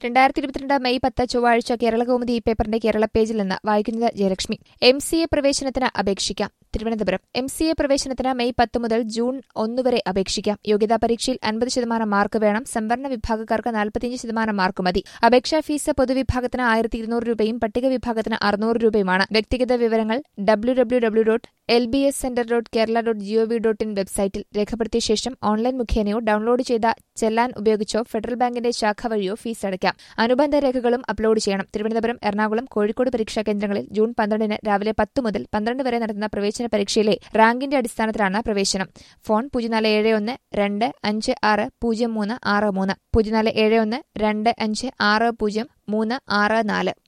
രണ്ടായിരത്തി ഇരുപത്തിരണ്ട് മെയ് പത്ത് ചൊവ്വാഴ്ച കേരളകൗമുദി ഈ പേപ്പറിന്റെ കേരള പേജിൽ നിന്ന് വായിക്കുന്നത് ജയലക്ഷ്മി എം സി എ പ്രവേശനത്തിന് അപേക്ഷിക്കാം തിരുവനന്തപുരം എം സി എ പ്രവേശനത്തിന് മെയ് പത്ത് മുതൽ ജൂൺ ഒന്ന് വരെ അപേക്ഷിക്കാം യോഗ്യതാ പരീക്ഷയിൽ അൻപത് ശതമാനം മാർക്ക് വേണം സംവരണ വിഭാഗക്കാർക്ക് നാൽപ്പത്തിയഞ്ച് ശതമാനം മാർക്ക് മതി അപേക്ഷാ ഫീസ് പൊതുവിഭാഗത്തിന് ആയിരത്തി ഇരുന്നൂറ് രൂപയും പട്ടിക വിഭാഗത്തിന് അറുന്നൂറ് രൂപയുമാണ് വ്യക്തിഗത വിവരങ്ങൾ W W W dot L B S centre dot Kerala dot G O V dot in വെബ്സൈറ്റിൽ രേഖപ്പെടുത്തിയ ശേഷം ഓൺലൈൻ മുഖേനയോ ഡൌൺലോഡ് ചെയ്ത ചെല്ലാൻ ഉപയോഗിച്ചോ ഫെഡറൽ ബാങ്കിന്റെ ശാഖ വഴിയോ ഫീസ് അടയ്ക്കാം അനുബന്ധ രേഖകളും അപ്ലോഡ് ചെയ്യണം തിരുവനന്തപുരം എറണാകുളം കോഴിക്കോട് പരീക്ഷാ കേന്ദ്രങ്ങളിൽ ജൂൺ പന്ത്രണ്ടിന് രാവിലെ പത്ത് മുതൽ പന്ത്രണ്ട് വരെ നടത്തുന്ന പ്രവേശന പരീക്ഷയിലെ റാങ്കിന്റെ അടിസ്ഥാനത്തിലാണ് പ്രവേശനം ഫോൺ പൂജ്യം നാല് ഏഴ് ഒന്ന് രണ്ട് അഞ്ച് ആറ് പൂജ്യം മൂന്ന് ആറ് മൂന്ന് പൂജ്യം നാല് ഏഴ് ഒന്ന് രണ്ട് അഞ്ച് ആറ് പൂജ്യം മൂന്ന് ആറ് നാല്